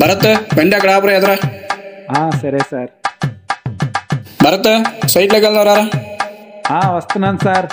భరత్ బండి అక్కడ ఆపరా ఎదరా ఆ, సరే సార్ భరత్ సైట్లోకి వెళ్దాం రారా ఆ, వస్తున్నాను సార్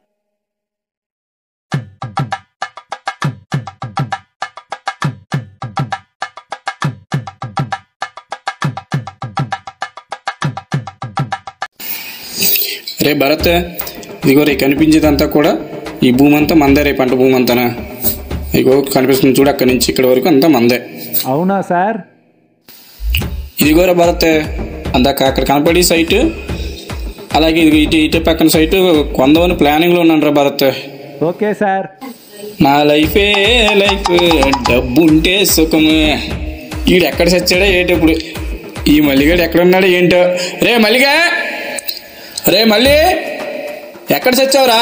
రే భరత్ ఇదిగో రే కనిపించేదంతా కూడా ఈ భూమి అంతా మందే రే పంట భూమి అంతానా ఇదిగో కనిపిస్తుంది చూడు అక్కడి నుంచి ఇక్కడ వరకు అంతా మందే అవునా సార్ ఇదిగో రా భరత్ అందాక అక్కడ కనపడి సైట్ అలాగే ఇదిగో ఇటు ఇటు పక్కన సైట్ కొందామని ప్లానింగ్లో ఉన్నాను రా భరత్ ఓకే సార్ నా లైఫే లైఫ్ డబ్బు ఉంటే సుఖము ఈడు ఎక్కడ చచ్చాడో ఏంటప్పుడు ఈ మల్లిగాడు ఎక్కడ ఉన్నాడో ఏంటో రే మల్లిగా రే మల్లి ఎక్కడ చచ్చావురా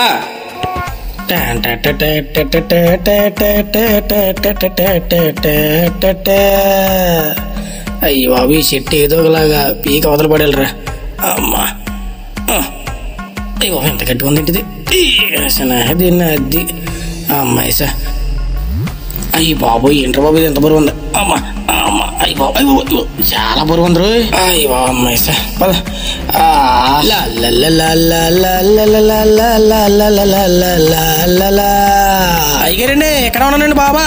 అయ్యి బాబు ఈ చెట్టు ఏదో ఒకలాగా పీక అవతల పడేలరా అమ్మా ఆ. అయ్యో ఎంత గట్టిగా ఉంది ఏంటిది ఈ, అసలు దీన్ని అది అమ్మాయి సా అయ్యి బాబు ఏంట్రా బాబు ఇది ఎంత బరువు ఉంది అమ్మా అమ్మా అయ్యి బాబు అయ్యి బాబు, అయ్యి బాబు, చాలా బరువు ఉంది రోయ్ అయ్యి బాబు అమ్మాయి సా పద ఆ, లా, లా, లా, లా, లా, లా, లా, లా, లా, లా, లా, లా, లా, లా, లా, లా, లా, లా. అయ్యగారండి ఎక్కడ ఉన్నానండి బాబా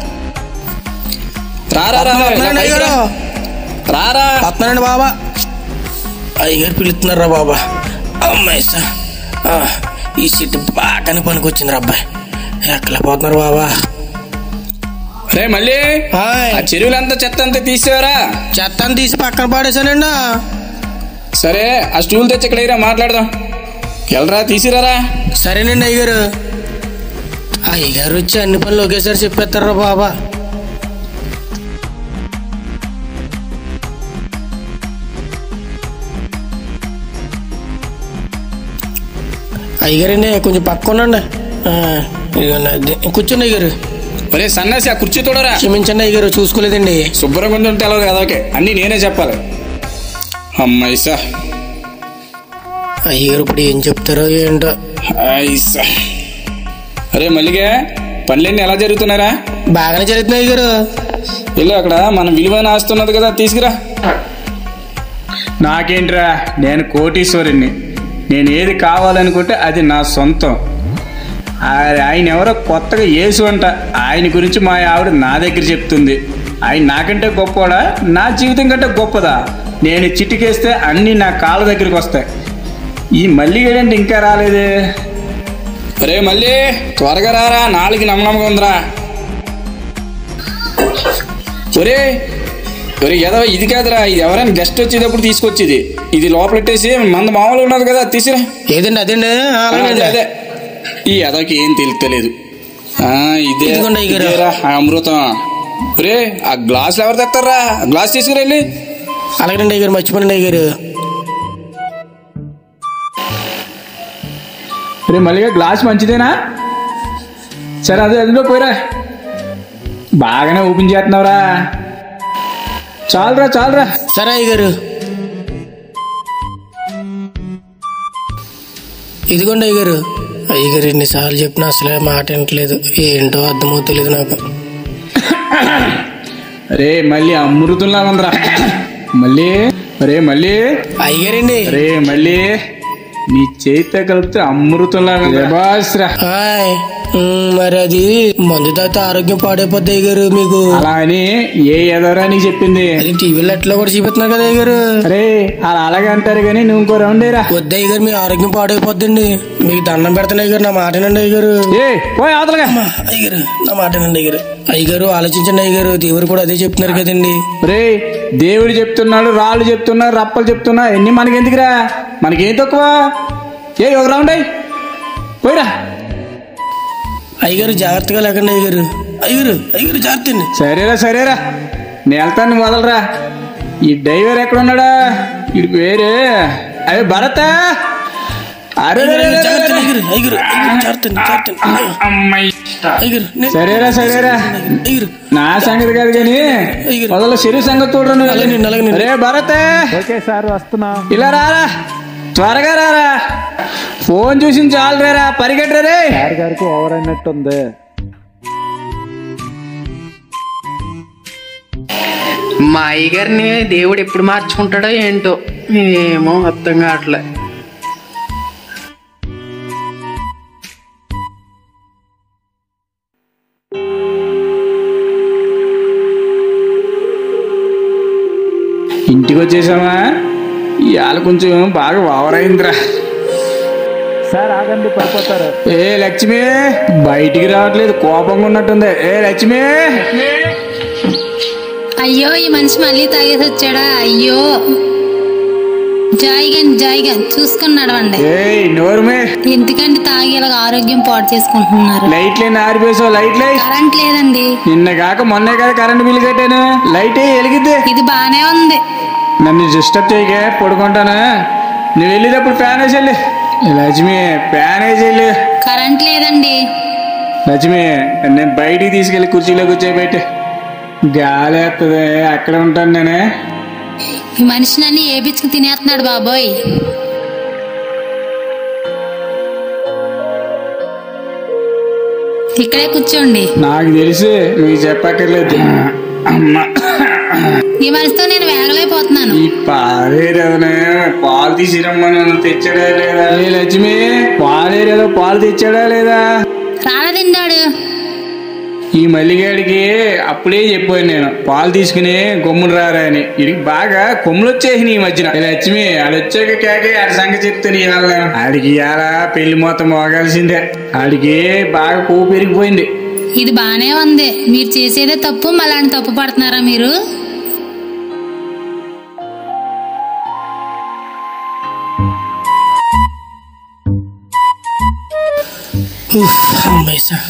రారా రా, రా, వస్తున్నానండి పైకి రా. అయ్యగారు రారా వస్తున్నానండి బాబా అయ్యగారు పిలుస్తున్నారా బాబా అమ్మాయి సార్ ఆ, ఈ సీట్ బాగానే పనికొచ్చింది అబ్బాయి ఎక్కడ పోతున్నారు బాబా రే మళ్ళీ హాయ్. ఆ చెరువులంతా చెత్త అంతా తీసేవారా చెత్తని తీసి పక్కన పాడేశానండి సరే ఆ స్టూల్ తెచ్చి ఇక్కడ ఇరా మాట్లాడదాం వెళ్ళరా తీసిరారా సరేనండి అయ్యగారు అయ్యగారు వచ్చి అన్ని పనులు ఒకేసారి చెప్పేస్తారా బాబా అయ్యగారండి కొంచెం పక్క ఉండండి ఆ, ఇదిగోండి అది. కూర్చోండి అయ్యగారు ఒరే సన్నాసి ఆ కుర్చీ తోడరా క్షమించండి అయ్యగారు చూసుకోలేదండి శుభ్రంగా ఉండి ఉంటే అలా కదా ఓకే అన్నీ నేనే చెప్పాలి అమ్మాయిసా అయ్యగారు ఇప్పుడు ఏం చెప్తారో ఏంటో ఐసా అరే మల్లిగా పనులన్నీ ఎలా జరుగుతున్నారా బాగానే జరుగుతున్నాయి అయ్యగారు వెళ్ళు అక్కడ మన విలువైన ఆస్తున్నది కదా తీసుకురా నాకేంట్రా నేను కోటీశ్వరుణ్ణి నేను ఏది కావాలనుకుంటే అది నా సొంతం ఆ- ఆయన ఎవరో కొత్తగా యేసు అంట ఆయన గురించి మా ఆవిడ నా దగ్గర చెప్తుంది ఆయన నాకంటే గొప్పవాడా నా జీవితం కంటే గొప్పదా నేను చిటికేస్తే అన్నీ నా కాళ్ళ దగ్గరికి వస్తాయి ఈ మల్లిగడంటే ఇంకా రాలేదే అరే మళ్ళీ త్వరగా రారా నాలుగు నమ్మకంగా ఉందిరా ఒరే ఒరే ఏదో ఇది కాదురా ఇది ఎవరైనా గెస్ట్ వచ్చేటప్పుడు తీసుకొచ్చేది ఇది లోపలెట్టేసి మంద మామూలు ఉన్నది కదా తీసిరా ఏదండి అదండి ఆ, అదే అలాగేనండి. అదే ఈ అదకి ఏం తెలుస్తలేదు ఆ, ఇదే ఇదిగోండి అయ్యగారు. ఇదేరా, ఆ అమృతం ఒరే ఆ గ్లాస్ ఎవరు తెస్తారా గ్లాస్ తీసుకురండి అలాగేనండి అయ్యగారు మర్చిపోయినండి అయ్యగారు రే మల్లిగా గ్లాస్ మంచిదేనా సరే అదే అందులో పోయిరా బాగానే ఓపెన్ చేస్తున్నావురా చాలురా చాలురా సరే అయ్యగారు ఇదిగోండి అయ్యగారు అయ్యగారు ఎన్నిసార్లు చెప్పినా అసలే మాట వింటలేదు ఏంటో అర్థమవుతలేదు నాకు రే మళ్ళీ అమృతంలా ఉందిరా మళ్ళీ రే మళ్ళీ అయ్యగారండి రే మళ్ళీ నీ చేతితో కలిపితే అమృతంలా ఉంది బాస్రా హాయ్ ఉమ్, మరి అది మందు తాగితే ఆరోగ్యం పాడైపోద్ది అయ్యగారు మీకు అలా అని ఏ ఎదవరా నీకు చెప్పింది అది టీవీలో ఎట్లా కూడా చూపిస్తున్నారు కదా అయ్యగారు అరే అలా అలాగే అంటారు కానీ నువ్వు ఇంకో రౌండ్ ఏరా వద్దు అయ్యగారు మీ ఆరోగ్యం పాడైపోద్దండి మీకు దండం పెడతాను అయ్యగారు నా మాటనండి అయ్యగారు ఏ పోయి అవతలగా అమ్మా, అయ్యగారు నా మాటనండి అయ్యగారు అయ్యగారు ఆలోచించండి అయ్యగారు దేవుడు కూడా అదే చెప్తున్నారు కదండి రే దేవుడు చెప్తున్నాడు రాళ్ళు చెప్తున్నారు రప్పలు చెప్తున్నా ఎన్ని మనకి ఎందుకురా మనకేం తక్కువ ఏ ఒక రౌండ్ అయ్యి పోయిరా అయ్యగారు జాగ్రత్తగా లేకండి అయ్యగారు అయ్యగారు అయ్యగారు జాగ్రత్త అండి సరేరా సరేరా నేను వెళ్తాను నువ్వు వదలరా ఈ డ్రైవర్ ఎక్కడ ఉన్నాడా ఇది వేరే అవి భరత అరే రే, రే, రే, జాగ్రత్త రే, రే. అయ్యగారు అయ్యగారు అయ్యగారు, జాగ్రత్త అండి, జాగ్రత్త అండి. అమ్మాయి అయ్యగారు నేను- సరేరా సరేరా అయ్యగారు నా సంగతి కాదు కానీ మొదలు చెరువు సంగతి చూడరు అలాగేనండి, అలాగేనండి. రే భరత్ ఓకే సార్ వస్తున్నా ఇలా రారా త్వరగా రారా ఫోన్ చూసి చాలు రేరా పరిగెట్టరా రే సార్ గారికి ఓవర్ అయినట్టుంది మా అయ్యగారిని దేవుడు ఎప్పుడు మార్చుకుంటాడో ఏంటో ఏమో అర్థం కావట్లే ఇంటికి వచ్చేసామా ఇవాళ కొంచెం బాగా ఓవరైందిరా సార్ ఆగండి పడిపోతారు ఏ లక్ష్మి బయటికి రావట్లేదు కోపంగా ఉన్నట్టుంది ఏ లక్ష్మి అయ్యో ఈ మనిషి మళ్ళీ తాగేసి వచ్చాడా అయ్యో జాయిగన్ జాయిగన్ చూసుకుని నడవండి ఏ నోరుమే ఎందుకంటే తాగి ఇలాగ ఆరోగ్యం పాడు చేసుకుంటున్నారు లైట్లే ఆరిపేసావు లైట్లే కరెంట్ లేదండి నిన్న కాక మొన్నే కదా కరెంట్ బిల్లు కట్టాను లైట్ వెలిగిద్ది ఇది బానే ఉంది నన్ను డిస్టర్బ్ చేయకే పడుకుంటానా నువ్వు వెళ్ళేటప్పుడు ఫ్యాన్ వేసి వెళ్ళి లక్ష్మి ఫ్యాన్ వేసి వెళ్ళి కరెంట్ లేదండి లక్ష్మి నేను బయటికి తీసుకెళ్ళి కుర్చీలో కూర్చోబెట్టి గాలి వేస్తుంది అక్కడ ఉంటాను నేనే ఈ మనిషి నన్ను ఏపిచ్చుకు తినేస్తున్నాడు బాబోయ్ ఇక్కడే కూర్చోండి నాకు తెలిసి నువ్వు చెప్పక్కర్లేదు అమ్మా ఈ మనిషితో నేను వేగలేకపోతున్నాను ఈ పాలేరదనే పాలు తీసిరమ్మని తెచ్చాడా లేదా ఏ లక్ష్మి పాలేరేదో పాలు తెచ్చాడా లేదా రాలదిండాడు ఈ మల్లిగాడికి అప్పుడే చెప్పాను నేను పాలు తీసుకుని కొమ్ములు రారా అని ఇది బాగా కొమ్ములు వచ్చేసినాయి ఈ మధ్యన ఏ లక్ష్మి ఆడు వచ్చాక కేకే ఆడి సంగతి చెప్తాను ఇవాళ నేను. ఆడికి ఇవాళ పెళ్లి మొత్తం మోగాల్సిందే ఆడికి బాగా కొవ్వు పెరిగిపోయింది ఇది బానే ఉంది మీరు చేసేదే తప్పు మళ్ళీ తప్పు పడుతున్నారా మీరు అమ్మాయి సార్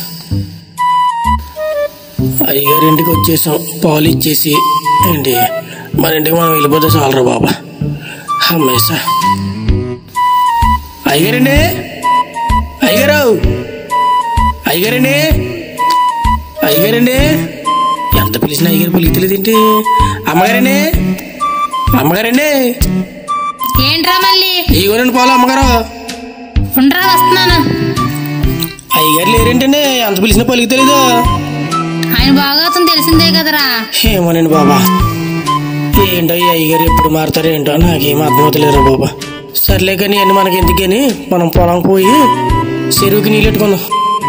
అయ్యగారి ఇంటికి వచ్చేసాం పాలు ఇచ్చేసి ఏంటి మన ఇంటికి మనం వెళ్ళిపోతే చాలరా బాబా అమ్మాయి సార్ అయ్యగారండి అయ్యగారు అయ్యగారండి అయ్యగారండి ఎంత పిలిచినా అయ్యగారు పలికితలేదు ఏంటి అమ్మగారండి అమ్మగారండి ఏంట్రా మళ్ళీ ఇగోరండి పాలు అమ్మగారు ఉండరా వస్తున్నాను అయ్యగారు లేరేంటండి ఎంత పిలిచినా పలుకుతలేదు ఆయన బాగోతం తెలిసిందే కదరా ఏమోనండి బాబా ఏంటో ఈ అయ్యగారు ఎప్పుడు మారుతారో ఏంటో నాకేం అర్థమవుతలేదురా బాబా సర్లే కానీ అన్ని మనకి ఎందుకు కానీ మనం పొలం పోయి చెరువుకి నీళ్ళు పెట్టుకుందాం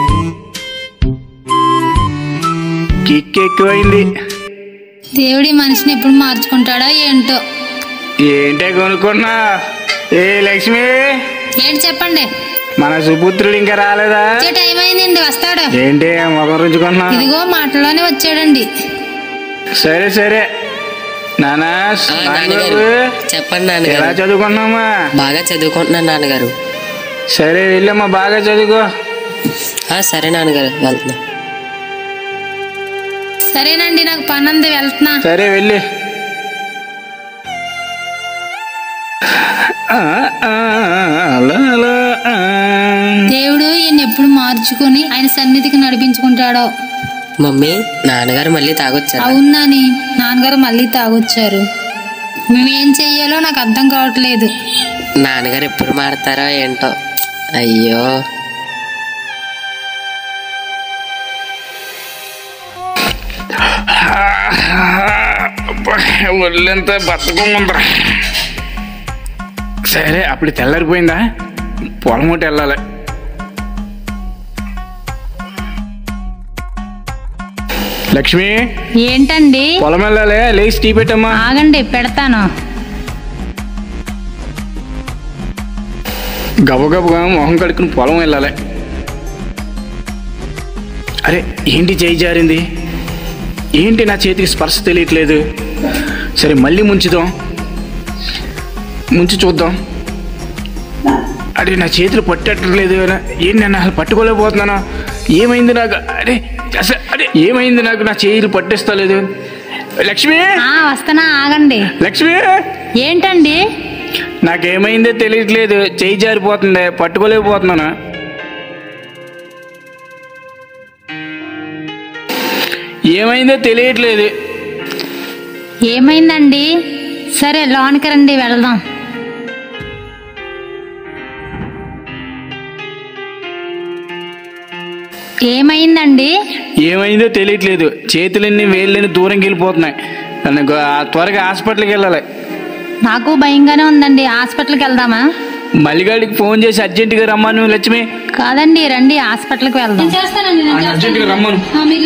కిక్ ఎక్కువైంది దేవుడి మనిషిని ఎప్పుడు మార్చుకుంటాడో ఏంటో ఏంటే కొనుక్కున్నా ఏ లక్ష్మి ఏంటి చెప్పండి మన సుపుత్రుడు ఇంకా రాలేదా వచ్చే టైం అయిందండి వస్తాడు ఏంటి మొఖం రుచుకున్నా ఇదిగో మాటలోనే వచ్చాడండి సరే సరే నానా ఆ, నాన్నగారు చెప్పండి ఎలా నాన్నగారు చదువుకున్నామా బాగా చదువుకుంటున్నాను నాన్నగారు సరే వెళ్ళమ్మా బాగా చదువుకో ఆ, సరే నాన్నగారు వెళ్తున్నా సరేనండి నాకు పని ఉంది వెళ్తున్నా సరే వెళ్ళి ఆ, ఆ, అలా, అలా, ఆ. దేవుడు ఈయన ఎప్పుడు మార్చుకుని ఆయన సన్నిధికి నడిపించుకుంటాడో మమ్మీ నాన్నగారు మళ్ళీ తాగొచ్చారు అవునని నాన్నగారు మళ్ళీ తాగొచ్చారు మేమేం చెయ్యాలో నాకు అర్థం కావట్లేదు నాన్నగారు ఎప్పుడు మాడతారో ఏంటో అయ్యో అబ్బా, ఒళ్ళంతా బతకముందరా సరే అప్పుడు తెల్లారిపోయిందా పొలం ఒకటి వెళ్ళాలి లక్ష్మి ఏంటండి పొలం వెళ్ళాలి లేచి టీ పెట్టమ్మా ఆగండి పెడతాను గబగబగా మొహం కడుక్కుని పొలం వెళ్ళాలి అరే ఏంటి చేయి జారింది ఏంటి నా చేతికి స్పర్శ తెలియట్లేదు సరే మళ్ళీ ముంచుదాం ముంచి చూద్దాం అరే నా చేతులు పట్టట్లేదు ఏంటి నన్ను అసలు పట్టుకోలేకపోతున్నాను ఏమైంది నాకు అరే అసలు అరే ఏమైంది నాకు నా చేతులు పట్టేస్తలేదు లక్ష్మి ఆ వస్తానా ఆగండి లక్ష్మి ఏంటండి నాకేమైందో తెలియట్లేదు చేయి జారిపోతుంది పట్టుకోలేకపోతున్నాను ఏమైందో తెలియట్లేదు ఏమైందండి సరే లోనికి రండి వెళ్దాం ఏమైందండి ఏమైందో తెలియట్లేదు చేతులన్నీ వేళ్ళని దూరంకి వెళ్ళిపోతున్నాయి నన్ను గో- ఆ త్వరగా హాస్పిటల్కి వెళ్ళాలి నాకు భయంగానే ఉందండి హాస్పిటల్కి వెళ్దామా మల్లిగాడికి ఫోన్ చేసి అర్జెంటుగా రమ్మను లక్ష్మి కాదండి రండి హాస్పిటల్కి వెళ్దాం అర్జెంటుగా రమ్మను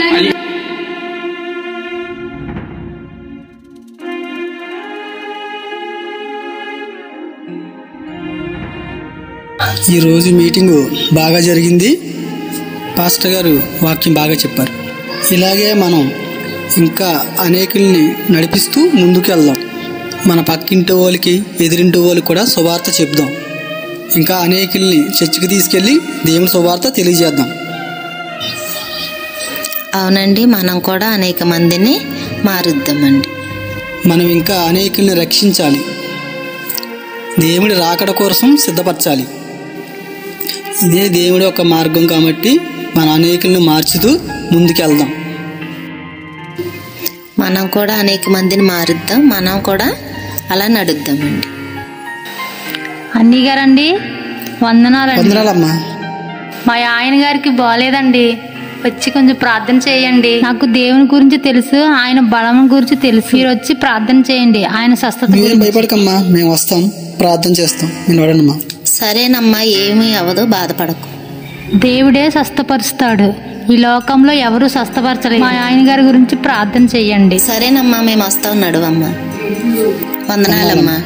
ఈరోజు మీటింగు బాగా జరిగింది పాస్టర్ గారు వాక్యం బాగా చెప్పారు ఇలాగే మనం ఇంకా అనేకుల్ని నడిపిస్తూ ముందుకు వెళ్దాం మన పక్కింటి వాళ్ళకి ఎదిరింటి వాళ్ళకి కూడా శుభార్త చెప్దాం ఇంకా అనేకుల్ని చర్చికి తీసుకెళ్ళి దేవుని శుభార్త తెలియజేద్దాం అవునండి మనం కూడా అనేక మందిని మారుద్దామండి మనం ఇంకా అనేకుల్ని రక్షించాలి దేవుడి రాకడ కోసం సిద్ధపరచాలి ఇదే దేవుడి యొక్క మార్గం కాబట్టి మన అనేకుల్ని మార్చుతూ ముందుకెళ్దాం మనం కూడా అనేక మందిని మారుద్దాం మనం కూడా అలా నడుద్దామండి అన్నీ గారండి వందనాలండి వందనాలమ్మా మా ఆయన గారికి బాగాలేదండి వచ్చి కొంచెం ప్రార్థన చేయండి నాకు దేవుని గురించి తెలుసు ఆయన బలం గురించి తెలుసు మీరు వచ్చి ప్రార్థన చేయండి ఆయన స్వస్థత మీరేం గురించి భయపడకమ్మా మేము వస్తాం ప్రార్థన చేస్తాం మీరు వాడనమ్మా సరేనమ్మా ఏమీ అవ్వదు బాధపడకు దేవుడే స్వస్థపరుస్తాడు ఈ లోకంలో ఎవరు స్వస్థపరచలేదు మా ఆయన గారి గురించి ప్రార్థన చేయండి సరేనమ్మా మేము వస్తాం నడువమ్మా వందనాలమ్మా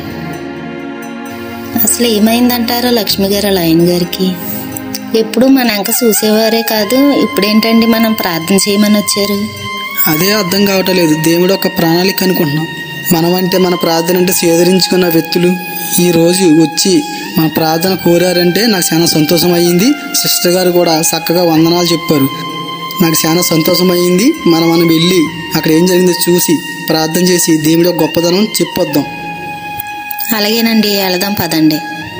అసలు ఏమైందంటారో లక్ష్మి గారు వాళ్ళ ఆయన గారికి ఎప్పుడు మన అంక చూసేవారే కాదు ఇప్పుడేంటండి మనం ప్రార్థన చేయమని వచ్చారు అదే అర్థం కావటం లేదు దేవుడు ఒక ప్రణాళిక అనుకుంటున్నాం మనం అంటే మన ప్రార్థన అంటే సేదరించుకున్న వ్యక్తులు ఈ రోజు వచ్చి మన ప్రార్థన కోరారంటే నాకు చాలా సంతోషం అయ్యింది సిస్టర్ గారు కూడా చక్కగా వందనాలు చెప్పారు నాకు చాలా సంతోషం అయ్యింది మనం మనం వెళ్ళి అక్కడ ఏం జరిగిందో చూసి ప్రార్థన చేసి దేవుడి యొక్క గొప్పదనం చెప్పొద్దాం అలాగేనండి వెళదాం పదండి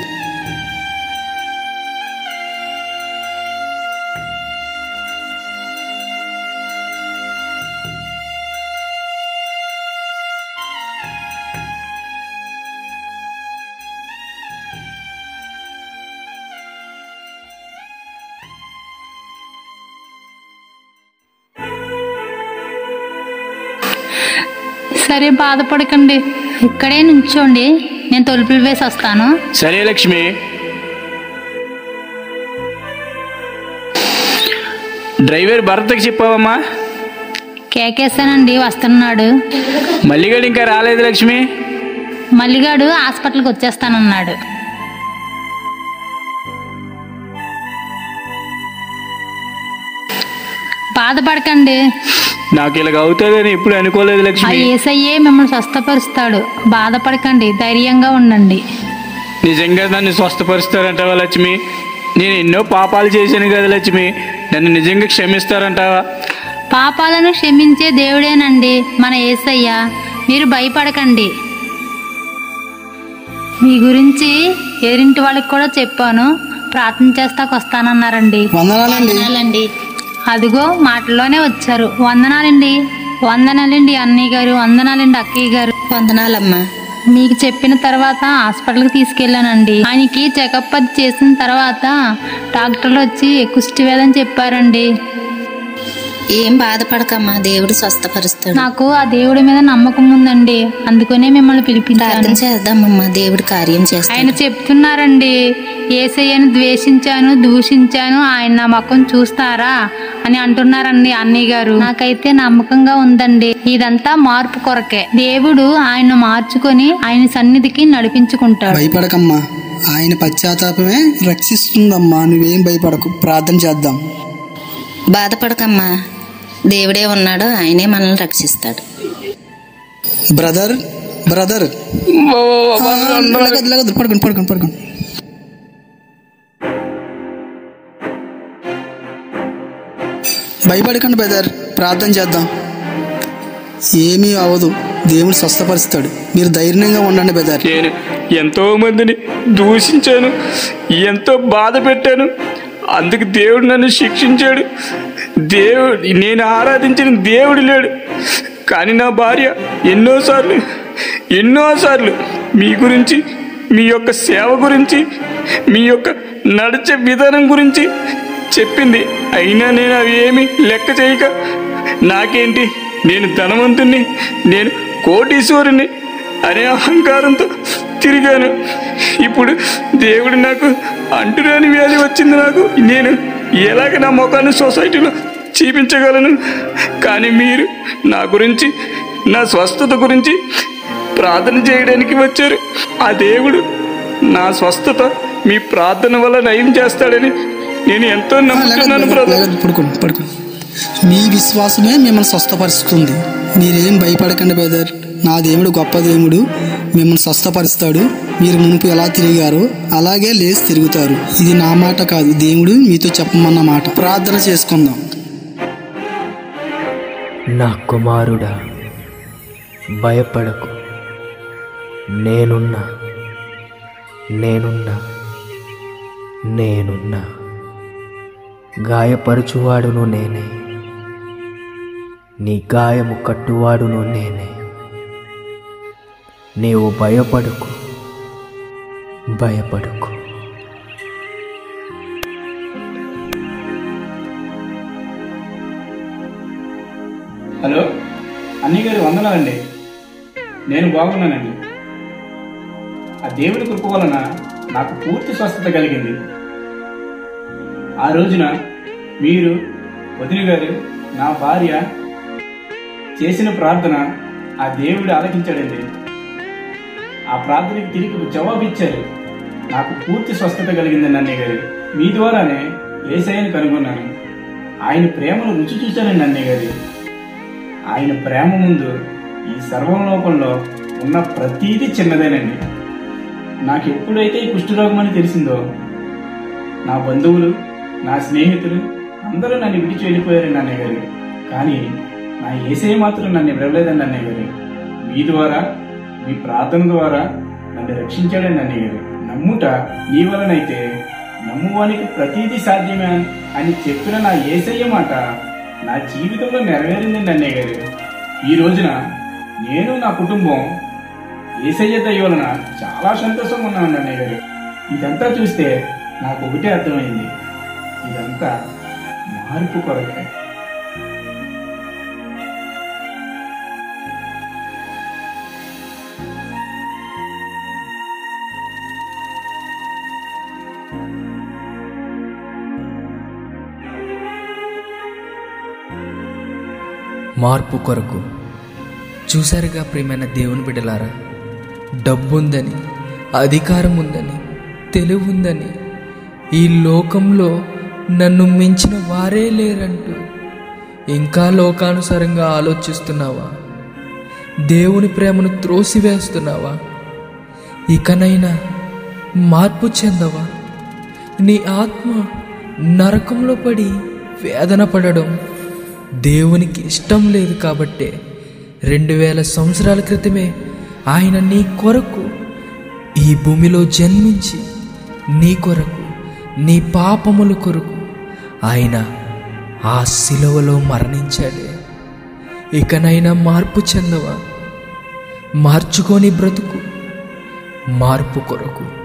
సరే బాధపడకండి ఇక్కడే నుంచోండి నేను తలుపులు వేసి వస్తాను సరే లక్ష్మి డ్రైవర్ భరత్కి చెప్పావమ్మా కేకేసానండి వస్తున్నాడు మల్లిగాడు ఇంకా రాలేదు లక్ష్మి మల్లిగాడు హాస్పిటల్కి వచ్చేస్తానన్నాడు బాధపడకండి నాకు ఇలాగ అవుతుందని ఎప్పుడు అనుకోలేదు ఆ లక్ష్మి ఏసయ్యే మిమ్మల్ని స్వస్థపరుస్తాడు బాధపడకండి ధైర్యంగా ఉండండి నిజంగా నన్ను స్వస్థపరుస్తారంటావా లక్ష్మి నేను ఎన్నో పాపాలు చేశాను కదా లక్ష్మి నన్ను నిజంగా క్షమిస్తారంటావా పాపాలను క్షమించే దేవుడేనండి మన ఏసయ్య మీరు భయపడకండి మీ గురించి ఎరింటి వాళ్ళకి కూడా చెప్పాను ప్రార్థన చేస్తాకు వస్తానన్నారండి వందనాలండి వందనాలండి అదిగో మాటల్లోనే వచ్చారు వందనాలండి వందనాలండి అన్నయ్య గారు వందనాలండి అక్కయ్య గారు వందనాలమ్మా మీకు చెప్పిన తర్వాత హాస్పిటల్కి తీసుకెళ్ళానండి ఆయనకి చెకప్ అది చేసిన తర్వాత డాక్టర్లు వచ్చి కుష్టి వేదని చెప్పారండి ఏం బాధపడకమ్మా దేవుడు స్వస్థపరుస్తాడు నాకు ఆ దేవుడి మీద నమ్మకం ఉందండి అందుకనే మిమ్మల్ని పిలిపించాను ప్రార్థన చేద్దామమ్మా దేవుడు కార్యం చేస్తాడు ఆయన చెప్తున్నారండి ఏసయ్యను ద్వేషించాను దూషించాను ఆయన నా ముఖం చూస్తారా అని అంటున్నారండి అన్నయ్య గారు నాకైతే నమ్మకంగా ఉందండి ఇదంతా మార్పు కొరకే దేవుడు ఆయన మార్చుకొని ఆయన సన్నిధికి నడిపించుకుంటాడు భయపడకమ్మా ఆయన పశ్చాత్తాపమే రక్షిస్తుందమ్మా నువ్వేం భయపడకు ప్రార్థన చేద్దాం బాధపడకమ్మా దేవుడే ఉన్నాడు ఆయనే మనల్ని రక్షిస్తాడు బ్రదర్ బ్రదర్ పడుకోండి పడుకోండి పడుకోండి భయపడకండి బ్రదర్ ప్రార్థన చేద్దాం ఏమీ అవ్వదు దేవుడు స్వస్థపరుస్తాడు మీరు ధైర్యంగా ఉండండి బ్రదర్ నేను ఎంతో మందిని దూషించాను ఎంతో బాధ పెట్టాను అందుకు దేవుడు నన్ను శిక్షించాడు దేవుడు నేను ఆరాధించిన దేవుడు లేడు కానీ నా భార్య ఎన్నోసార్లు ఎన్నోసార్లు మీ గురించి మీ యొక్క సేవ గురించి మీ యొక్క నడిచే విధానం గురించి చెప్పింది అయినా నేను అవి ఏమి లెక్క చేయక నాకేంటి నేను ధనవంతుణ్ణి నేను కోటీశ్వరుని అనే అహంకారంతో తిరిగాను ఇప్పుడు దేవుడు నాకు అంటురాని వ్యాధి వచ్చింది నాకు నేను ఎలాగ నా ముఖాన్ని సొసైటీలో చూపించగలను కానీ మీరు నా గురించి నా స్వస్థత గురించి ప్రార్థన చేయడానికి వచ్చారు ఆ దేవుడు నా స్వస్థత మీ ప్రార్థన వల్ల నయం చేస్తాడని నేను ఎంతో నమ్ముతున్నాను బ్రదర్ పడుకోండి పడుకోండి మీ విశ్వాసమే మిమ్మల్ని స్వస్థపరుస్తుంది మీరేం భయపడకండి బ్రదర్ నా దేవుడు గొప్ప దేవుడు మిమ్మల్ని స్వస్థపరుస్తాడు మీరు మునుపు ఎలా తిరిగారో అలాగే లేచి తిరుగుతారు ఇది నా మాట కాదు దేవుడు మీతో చెప్పమన్న మాట ప్రార్థన చేసుకుందాం నా కుమారుడా భయపడకు నేనున్నా నేనున్నా నేనున్నా గాయపరచువాడును నేనే నీ గాయము కట్టువాడును నేనే నీవు భయపడకు భయపడకు హలో అన్నయ్య గారు వందనాలండి నేను బాగున్నానండి ఆ దేవుడి కృప వలన నాకు పూర్తి స్వస్థత కలిగింది ఆ రోజున మీరు వదిన గారు నా భార్య చేసిన ప్రార్థన ఆ దేవుడు ఆలకించాడండి ఆ ప్రార్థనకి తిరిగి జవాబు ఇచ్చారు నాకు పూర్తి స్వస్థత కలిగిందండి అన్నయ్య గారు మీ ద్వారానే ఏసఐని కనుగొన్నాను ఆయన ప్రేమను రుచి చూశానండి అన్నయ్య గారు ఆయన ప్రేమ ముందు ఈ సర్వలోకంలో ఉన్న ప్రతీది చిన్నదేనండి నాకు ఎప్పుడైతే ఈ కుష్ఠరోగం అని తెలిసిందో నా బంధువులు నా స్నేహితులు అందరూ నన్ను విడిచి వెళ్ళిపోయారండి అన్నయ్య గారు కానీ నా ఏసే మాత్రం నన్ను విడవలేదండి అన్నయ్య గారు మీ ద్వారా మీ ప్రార్థన ద్వారా నన్ను రక్షించాడండి అన్నయ్య గారు నమ్ముట నీ వలనైతే నమ్మువానికి ప్రతీది సాధ్యమే అని చెప్పిన నా ఏసయ్య మాట నా జీవితంలో నెరవేరిందండి అన్నయ్య గారు ఈ రోజున నేను నా కుటుంబం ఏసయ్య దయ వలన చాలా సంతోషంగా ఉన్నాను అన్నయ్య గారు ఇదంతా చూస్తే నాకు ఒకటే అర్థమైంది ఇదంతా మార్పు కొరకే మార్పు కొరకు చూశారుగా ప్రియమైన దేవుని బిడ్డలారా డబ్బుందని అధికారం ఉందని తెలివి ఉందని ఈ లోకంలో నన్ను మించిన వారే లేరంటూ ఇంకా లోకానుసారంగా ఆలోచిస్తున్నావా దేవుని ప్రేమను త్రోసివేస్తున్నావా ఇకనైనా మార్పు చెందవా నీ ఆత్మ నరకంలో పడి వేదన పడడం దేవునికి ఇష్టం లేదు కాబట్టే రెండు వేల సంవత్సరాల క్రితమే ఆయన నీ కొరకు ఈ భూమిలో జన్మించి నీ కొరకు నీ పాపముల కొరకు ఆయన ఆ శిలువలో మరణించాడే ఇకనైనా మార్పు చెందవా మార్చుకొని బ్రతుకు మార్పు కొరకు